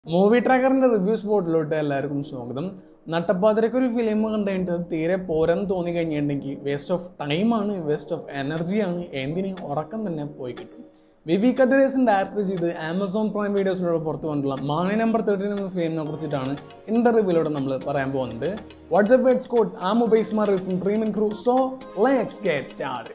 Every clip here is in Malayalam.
മൂവി ട്രാക്കറിന്റെ റിവ്യൂ സ്പോട്ടിലോട്ട് എല്ലാവർക്കും സ്വാഗതം നട്ടപ്പാതിരക്ക് ഒരു ഫിലിം കണ്ടിട്ട് അത് തീരെ പോരെന്ന് തോന്നി കഴിഞ്ഞിട്ടുണ്ടെങ്കിൽ വേസ്റ്റ് ഓഫ് ടൈമാണ് വേസ്റ്റ് ഓഫ് എനർജിയാണ് എന്തിന് ഉറക്കം തന്നെ പോയി കിട്ടും വിവി കദ്രേസൻ ഡയറക്ട് ചെയ്ത് ആമസോൺ പ്രൈം വീഡിയോസിലൂടെ പുറത്തു വന്നിട്ടുള്ള മാണി നമ്പർ തേർട്ടീൻ എന്ന ഫിലിമിനെ കുറിച്ചിട്ടാണ് ഇന്നത്തെ റിവ്യൂലൂടെ നമ്മൾ പറയാൻ പോകുന്നത് വാട്സ്ആപ്പ് വേഡ് സ്കോട്ട് ആ മൊബൈൽ സ്മാർ ഫ്രം ഡ്രീമൻ crew so let's get start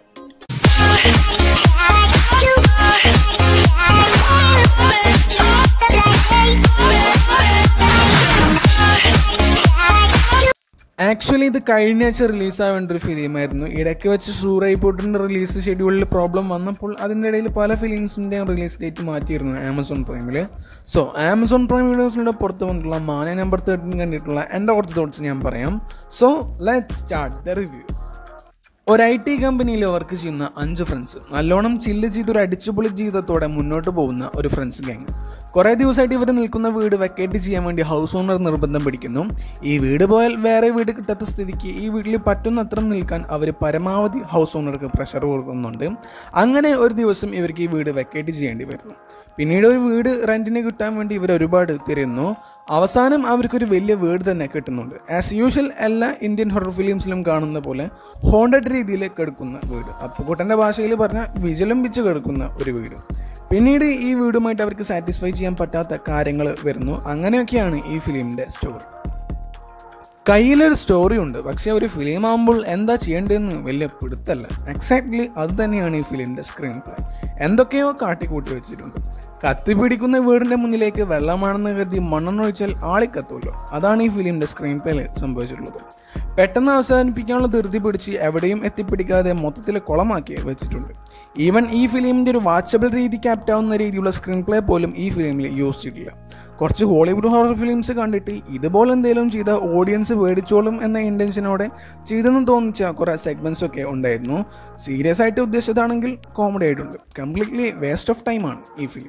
actually ഇത് കഴിഞ്ഞ ആഴ്ച റിലീസാവേണ്ട ഒരു ഫിലിമായിരുന്നു ഇടയ്ക്ക് വെച്ച് സൂറൈപോട്ടിൻ്റെ റിലീസ് ഷെഡ്യൂളിൽ പ്രോബ്ലം വന്നപ്പോൾ അതിൻ്റെ ഇടയിൽ പല ഫിലിംസിൻ്റെയും റിലീസ് ഡേറ്റ് മാറ്റിയിരുന്നു ആമസോൺ പ്രൈമിൽ സോ ആമസോൺ പ്രൈം വീഡിയോസിലൂടെ പുറത്ത് വന്നിട്ടുള്ള മാന നമ്പർ തേർട്ടീൻ കണ്ടിട്ടുള്ള എൻ്റെ കുറച്ച് തോട്ട്സ് ഞാൻ പറയാം so let start the review ഒരു ഐ ടി കമ്പനിയിൽ വർക്ക് ചെയ്യുന്ന അഞ്ച് ഫ്രണ്ട്സ് നല്ലോണം ചില്ല് ചെയ്ത് ഒരു അടിച്ചുപൊളി ജീവിതത്തോടെ മുന്നോട്ട് പോകുന്ന ഒരു ഫ്രണ്ട്സ് ഗ്യാങ് കുറേ ദിവസമായിട്ട് ഇവർ നിൽക്കുന്ന വീട് വെക്കേറ്റ് ചെയ്യാൻ വേണ്ടി ഹൗസ് ഓണർ നിർബന്ധം പിടിക്കുന്നു ഈ വീട് പോയാൽ വേറെ വീട് കിട്ടാത്ത സ്ഥിതിക്ക് ഈ വീട്ടിൽ പറ്റുന്നത്ര നിൽക്കാൻ അവർ പരമാവധി ഹൗസ് ഓണർക്ക് പ്രഷർ കൊടുക്കുന്നുണ്ട് അങ്ങനെ ഒരു ദിവസം ഇവർക്ക് ഈ വീട് വെക്കേറ്റ് ചെയ്യേണ്ടി വരുന്നു പിന്നീട് ഒരു വീട് റെൻറ്റിന് കിട്ടാൻ വേണ്ടി ഇവർ ഒരുപാട് തിരയുന്നു അവസാനം അവർക്കൊരു വലിയ വീട് തന്നെ കിട്ടുന്നുണ്ട് ആസ് യൂഷ്വൽ എല്ലാ ഇന്ത്യൻ ഹൊറർ ഫിലിംസിലും കാണുന്ന പോലെ ഹോണ്ടഡ് രീതിയിൽ കിടക്കുന്ന വീട് അപ്പുക്കുട്ടൻ്റെ ഭാഷയിൽ പറഞ്ഞാൽ വിജലംബിച്ച് കിടക്കുന്ന ഒരു വീട് പിന്നീട് ഈ വീടുമായിട്ട് അവർക്ക് സാറ്റിസ്ഫൈ ചെയ്യാൻ പറ്റാത്ത കാര്യങ്ങൾ വരുന്നു അങ്ങനെയൊക്കെയാണ് ഈ ഫിലിമിൻ്റെ സ്റ്റോറി കയ്യിലൊരു സ്റ്റോറി ഉണ്ട് പക്ഷേ ഒരു ഫിലിം ആകുമ്പോൾ എന്താ ചെയ്യേണ്ടതെന്ന് വലിയ പിടുത്തല്ല എക്സാക്ട്ലി അത് തന്നെയാണ് ഈ ഫിലിമിൻ്റെ സ്ക്രീൻ പ്ലേ എന്തൊക്കെയോ കാട്ടിക്കൂട്ടി വെച്ചിട്ടുണ്ട് കത്തി പിടിക്കുന്ന വീടിൻ്റെ മുന്നിലേക്ക് വെള്ളമാണെന്ന് കരുതി മണ്ണെണ്ണൊഴിച്ചാൽ ആളിക്കത്തുമല്ലോ അതാണ് ഈ ഫിലിമിൻ്റെ സ്ക്രീൻ പ്ലേയിൽ സംഭവിച്ചിട്ടുള്ളത് പെട്ടെന്ന് അവസാനിപ്പിക്കാനുള്ള ധൃതി പിടിച്ച് എവിടെയും എത്തിപ്പിടിക്കാതെ മൊത്തത്തിൽ കുളമാക്കി വെച്ചിട്ടുണ്ട് ഈവൻ ഈ ഫിലിമിൻ്റെ ഒരു വാച്ചബിൾ രീതിക്ക് ആപ്റ്റാവുന്ന രീതിയിലുള്ള സ്ക്രീൻ പ്ലേ പോലും ഈ ഫിലിമിൽ യൂസ് ചെയ്തിട്ടില്ല കുറച്ച് ഹോളിവുഡ് ഹൊറർ ഫിലിംസ് കണ്ടിട്ട് ഇതുപോലെ എന്തെങ്കിലും ചെയ്ത ഓഡിയൻസ് പേടിച്ചോളും എന്ന ഇൻറ്റൻഷനോടെ ചെയ്തെന്ന് തോന്നിച്ച കുറേ സെഗ്മെൻറ്റ്സ് ഒക്കെ ഉണ്ടായിരുന്നു സീരിയസ് ആയിട്ട് ഉദ്ദേശിച്ചതാണെങ്കിൽ കോമഡി ആയിട്ടുണ്ട് കംപ്ലീറ്റ്ലി വേസ്റ്റ് ഓഫ് ടൈമാണ് ഈ ഫിലിം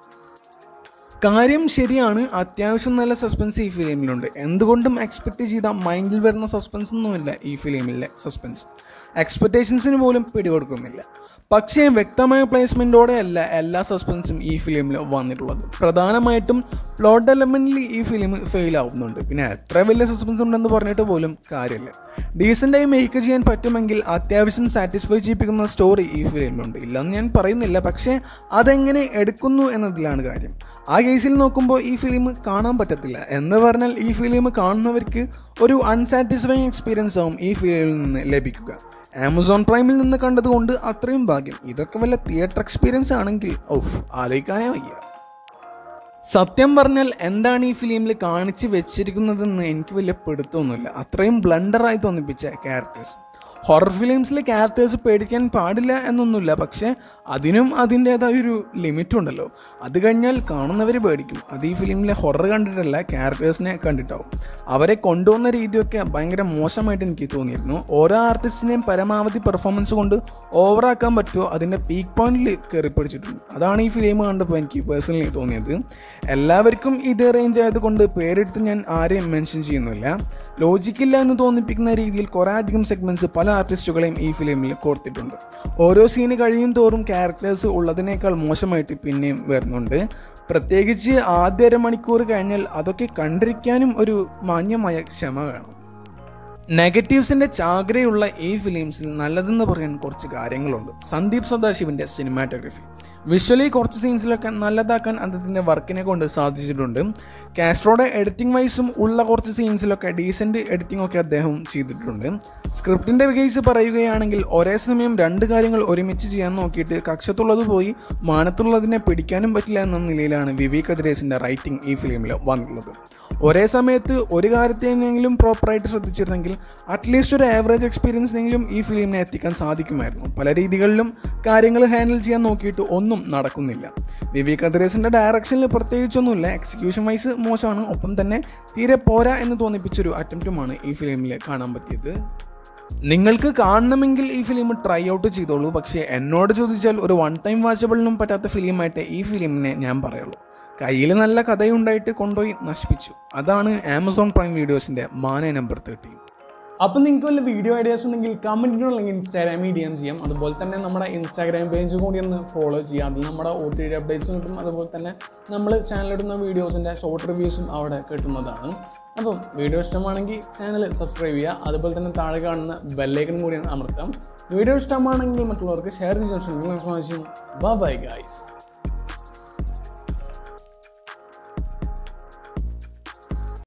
കാര്യം ശരിയാണ് അത്യാവശ്യം നല്ല സസ്പെൻസ് ഈ ഫിലിമിലുണ്ട് എന്തുകൊണ്ടും എക്സ്പെക്റ്റ് ചെയ്ത മൈൻഡിൽ വരുന്ന സസ്പെൻസ് ഒന്നുമില്ല ഈ ഫിലിമിലെ സസ്പെൻസ് എക്സ്പെക്റ്റേഷൻസിന് പോലും പിടികൊടുക്കുന്നില്ല പക്ഷേ വ്യക്തമായ പ്ലേസ്മെൻറ്റോടെ അല്ല എല്ലാ സസ്പെൻസും ഈ ഫിലിമിൽ വന്നിട്ടുള്ളത് പ്രധാനമായിട്ടും പ്ലോട്ട് എലമെൻറ്റിൽ ഈ ഫിലിം ഫെയിൽ ആവുന്നുണ്ട് പിന്നെ എത്ര വലിയ സസ്പെൻസ് ഉണ്ടെന്ന് പറഞ്ഞിട്ട് പോലും കാര്യമില്ല ഡീസൻ്റായി മേക്ക് ചെയ്യാൻ പറ്റുമെങ്കിൽ അത്യാവശ്യം സാറ്റിസ്ഫൈ ചെയ്യിപ്പിക്കുന്ന സ്റ്റോറി ഈ ഫിലിമിലുണ്ട് ഇല്ലെന്ന് ഞാൻ പറയുന്നില്ല പക്ഷേ അതെങ്ങനെ എടുക്കുന്നു എന്നതിലാണ് കാര്യം ആ കേസിൽ നോക്കുമ്പോൾ ഈ ഫിലിം കാണാൻ പറ്റത്തില്ല എന്ന് പറഞ്ഞാൽ ഈ ഫിലിം കാണുന്നവർക്ക് ഒരു അൺസാറ്റിസ്ഫൈങ് എക്സ്പീരിയൻസ് ആവും ഈ ഫിലിമിൽ നിന്ന് ലഭിക്കുക ആമസോൺ പ്രൈമിൽ നിന്ന് കണ്ടതുകൊണ്ട് അത്രയും ഭാഗ്യം ഇതൊക്കെ വല്ല തിയേറ്റർ എക്സ്പീരിയൻസ് ആണെങ്കിൽ ഔഫ് ആലോചിക്കാനേ വയ്യ സത്യം പറഞ്ഞാൽ എന്താണ് ഈ ഫിലിമിൽ കാണിച്ച് വെച്ചിരിക്കുന്നതെന്ന് എനിക്ക് വലിയ പിടുത്തമൊന്നുമില്ല അത്രയും ബ്ലണ്ടറായി തോന്നിപ്പിച്ച ക്യാരക്ടേഴ്സ് ഹൊറർ ഫിലിംസിലെ ക്യാരക്ടേഴ്സ് പേടിക്കാൻ പാടില്ല എന്നൊന്നുമില്ല പക്ഷേ അതിനും അതിൻ്റേതായ ഒരു ലിമിറ്റ് ഉണ്ടല്ലോ അത് കഴിഞ്ഞാൽ കാണുന്നവർ പേടിക്കും അത് ഈ ഫിലിമിലെ ഹൊറർ കണ്ടിട്ടല്ല ക്യാരക്ടേഴ്സിനെ കണ്ടിട്ടാവും അവരെ കൊണ്ടുവന്ന രീതിയൊക്കെ ഭയങ്കര മോശമായിട്ട് എനിക്ക് തോന്നിയിരുന്നു ഓരോ ആർട്ടിസ്റ്റിനെയും പരമാവധി പെർഫോമൻസ് കൊണ്ട് ഓവറാക്കാൻ പറ്റുമോ അതിൻ്റെ പീക്ക് പോയിന്റിൽ കയറി പിടിച്ചിട്ടുണ്ട് അതാണ് ഈ ഫിലിം കണ്ടപ്പോൾ എനിക്ക് പേഴ്സണലി തോന്നിയത് എല്ലാവർക്കും ഇതേ റേഞ്ച് ആയതുകൊണ്ട് പേരെടുത്ത് ഞാൻ ആരെയും മെൻഷൻ ചെയ്യുന്നില്ല ലോജിക്കില്ല എന്ന് തോന്നിപ്പിക്കുന്ന രീതിയിൽ കുറേ അധികം സെഗ്മെൻറ്റ്സ് പല ആർട്ടിസ്റ്റുകളെയും ഈ ഫിലിമിൽ കൊടുത്തിട്ടുണ്ട് ഓരോ സീന് കഴിയും തോറും ക്യാരക്ടേഴ്സ് ഉള്ളതിനേക്കാൾ മോശമായിട്ട് പിന്നെയും വരുന്നുണ്ട് പ്രത്യേകിച്ച് ആദ്യ അരമണിക്കൂർ കഴിഞ്ഞാൽ അതൊക്കെ കണ്ടിരിക്കാനും ഒരു മാന്യമായ ക്ഷമ വേണം നെഗറ്റീവ്സിൻ്റെ ചാകരയുള്ള ഈ ഫിലിംസിൽ നല്ലതെന്ന് പറയാൻ കുറച്ച് കാര്യങ്ങളുണ്ട് സന്ദീപ് സദാശിവൻ്റെ സിനിമാറ്റോഗ്രഫി വിഷ്വലി കുറച്ച് സീൻസിലൊക്കെ നല്ലതാക്കാൻ അദ്ദേഹത്തിൻ്റെ വർക്കിനെ കൊണ്ട് സാധിച്ചിട്ടുണ്ട് കാസ്ട്രോയുടെ എഡിറ്റിംഗ് വൈസും ഉള്ള കുറച്ച് സീൻസിലൊക്കെ ഡീസൻറ്റ് എഡിറ്റിംഗ് ഒക്കെ അദ്ദേഹം ചെയ്തിട്ടുണ്ട് സ്ക്രിപ്റ്റിൻ്റെ കേസ് പറയുകയാണെങ്കിൽ ഒരേ സമയം രണ്ട് കാര്യങ്ങൾ ഒരുമിച്ച് ചെയ്യാൻ നോക്കിയിട്ട് കക്ഷത്തുള്ളത് പോയി മാനത്തുള്ളതിനെ പിടിക്കാനും പറ്റില്ല എന്ന നിലയിലാണ് വിവേക് കതിരേസിൻ്റെ റൈറ്റിംഗ് ഈ ഫിലിമിൽ വന്നിട്ടുള്ളത് ഒരേ സമയത്ത് ഒരു കാര്യത്തെയെങ്കിലും പ്രോപ്പറായിട്ട് ശ്രദ്ധിച്ചിരുന്നെങ്കിൽ അറ്റ്ലീസ്റ്റ് ഒരു ആവറേജ് എക്സ്പീരിയൻസിനെങ്കിലും ഈ ഫിലിമിനെ എത്തിക്കാൻ സാധിക്കുമായിരുന്നു പല രീതികളിലും കാര്യങ്ങൾ ഹാൻഡിൽ ചെയ്യാൻ നോക്കിയിട്ട് ഒന്നും നടക്കുന്നില്ല വിവേക് അദ്രേസിൻ്റെ ഡയറക്ഷനിൽ പ്രത്യേകിച്ചൊന്നുമില്ല എക്സിക്യൂഷൻ വൈസ് മോശമാണ് ഒപ്പം തന്നെ തീരെ പോരാ എന്ന് തോന്നിപ്പിച്ചൊരു അറ്റംപ്റ്റുമാണ് ഈ ഫിലിമിൽ കാണാൻ പറ്റിയത് നിങ്ങൾക്ക് കാണണമെങ്കിൽ ഈ ഫിലിം ട്രൈ ഔട്ട് ചെയ്തോളൂ പക്ഷേ എന്നോട് ചോദിച്ചാൽ ഒരു വൺ ടൈം വാച്ചബിളിനും പറ്റാത്ത ഫിലിമായിട്ട് ഈ ഫിലിമിനെ ഞാൻ പറയുള്ളൂ കയ്യിൽ നല്ല കഥയുണ്ടായിട്ട് കൊണ്ടുപോയി നശിപ്പിച്ചു അതാണ് ആമസോൺ പ്രൈം വീഡിയോസിൻ്റെ മാന നമ്പർ തേർട്ടീൻ അപ്പം നിങ്ങൾക്ക് വല്ല വീഡിയോ ഐഡിയാസ് ഉണ്ടെങ്കിൽ കമൻറ്റിനുള്ള ഇൻസ്റ്റാഗ്രാമിൽ ഡി എം ചെയ്യാം അതുപോലെ തന്നെ നമ്മുടെ ഇൻസ്റ്റാഗ്രാം പേജ് കൂടി ഒന്ന് ഫോളോ ചെയ്യാം അതിൽ നമ്മുടെ ഒ ടി ഡി അപ്ഡേറ്റ്സും കിട്ടും അതുപോലെ തന്നെ നമ്മൾ ചാനലിടുന്ന വീഡിയോസിൻ്റെ ഷോർട്ട് റിവ്യൂസും അവിടെ കിട്ടുന്നതാണ് അപ്പം വീഡിയോ ഇഷ്ടമാണെങ്കിൽ ചാനൽ സബ്സ്ക്രൈബ് ചെയ്യുക അതുപോലെ തന്നെ താഴെ കാണുന്ന ബെല്ലൈക്കൺ കൂടി അമർത്താം വീഡിയോ ഇഷ്ടമാണെങ്കിൽ മറ്റുള്ളവർക്ക് ഷെയർ ചെയ്യാൻ ശ്രമിക്കും ബൈ ഗൈസ്